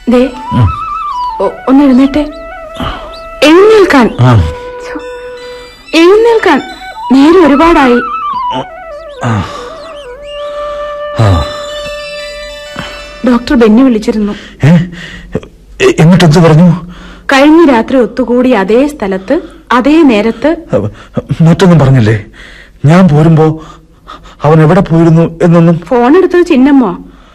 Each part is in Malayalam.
ദേ ഒ- ഒന്ന് എഴുന്നേറ്റെ എഴുന്നേൽക്കാൻ ആ ഛോ, എഴുന്നേൽക്കാൻ നേരെ ഒരുപാടായി ആ ഡോക്ടർ ബെന്നി വിളിച്ചിരുന്നു ഏ എ- എന്നിട്ട് എന്ത് പറഞ്ഞു കഴിഞ്ഞ രാത്രി ഒത്തുകൂടി അതേ സ്ഥലത്ത് അതേ നേരത്ത് അവ- മറ്റൊന്നും പറഞ്ഞില്ലേ ഞാൻ പോരുമ്പോ അവൻ എവിടെ പോയിരുന്നു എന്നൊന്നും ഫോൺ എടുത്തത് ചിന്നമ്മോ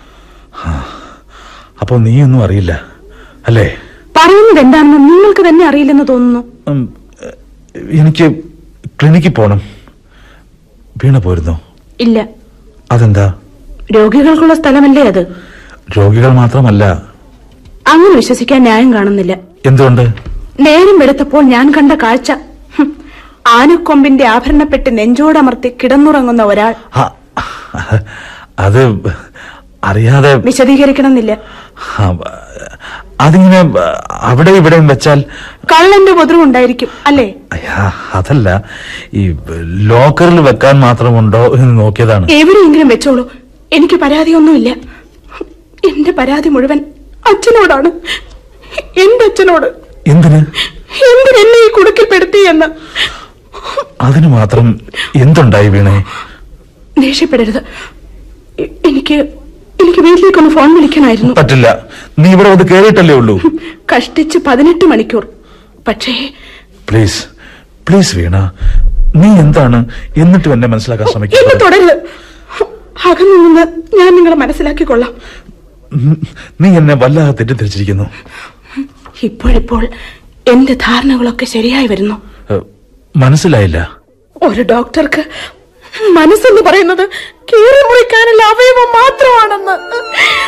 അപ്പൊ നീയൊന്നും അറിയില്ല അല്ലേ പറയുന്നത് എന്താണെന്ന് നിങ്ങൾക്ക് തന്നെ അറിയില്ലെന്ന് തോന്നുന്നു ഉം, എനിക്ക് ക്ലിനിക്കിൽ പോണം വീണ പോരുന്നോ ഇല്ല അതെന്താ രോഗികൾക്കുള്ള സ്ഥലമല്ലേ അത് രോഗികൾ മാത്രമല്ല അങ്ങനെ വിശ്വസിക്കാൻ ന്യായം കാണുന്നില്ല എന്തുകൊണ്ട് നേരം വെളുത്തപ്പോൾ ഞാൻ കണ്ട കാഴ്ച ഹും, ആനക്കൊമ്പിന്റെ ആഭരണപ്പെട്ട് നെഞ്ചോടമർത്തി കിടന്നുറങ്ങുന്ന ഒരാൾ ആ, അത് അറിയാതെ വിശദീകരിക്കണമെന്നില്ല ആ, അതിങ്ങനെ അവിടെ ഇവിടെയും വെച്ചാൽ കള്ളന്റെ ഉപദ്രവം അല്ലേ അയ്യാ, അതല്ല ഈ ലോക്കറിൽ വെക്കാൻ മാത്രമുണ്ടോ എന്ന് നോക്കിയതാണ് എവിടെയെങ്കിലും വെച്ചോളൂ എനിക്ക് പരാതിയൊന്നുമില്ല എന്റെ പരാതി മുഴുവൻ അച്ഛനോടാണ് എന്റെ അച്ഛനോട് എന്തിന് എന്തിനെന്നെ ഈ കുടുക്കിൽപ്പെടുത്തി എന്ന് അതിന് മാത്രം എന്തുണ്ടായി വീണേ ദേഷ്യപ്പെടരുത് എ- എനിക്ക് എനിക്ക് വീട്ടിലേക്കൊന്ന് ഫോൺ വിളിക്കണമായിരുന്നു പറ്റില്ല നീ ഇവിടെ വന്ന് കേറിയിട്ടല്ലേ ഉള്ളൂ കഷ്ടിച്ച് പതിനെട്ട് മണിക്കൂർ പക്ഷേ പ്ലീസ് പ്ലീസ് വീണ നീ എന്താണ് എന്നിട്ടും എന്നെ മനസ്സിലാക്കാൻ എന്നെ ശ്രമിക്കുന്നത് തുടരുത് അകന്നു നിന്ന് ഞാൻ നിങ്ങളെ മനസ്സിലാക്കിക്കൊള്ളാം ഉം, നീ എന്നെ വല്ലാതെ തെറ്റിദ്ധരിച്ചിരിക്കുന്നു ഇപ്പോഴിപ്പോൾ എന്റെ ധാരണകളൊക്കെ ശരിയായി വരുന്നു ഏഹ്, മനസ്സിലായില്ല ഒരു ഡോക്ടർക്ക് മനസ്സെന്ന് പറയുന്നത് കീറി മുറിക്കാനുള്ള അവയവം മാത്രമാണെന്ന്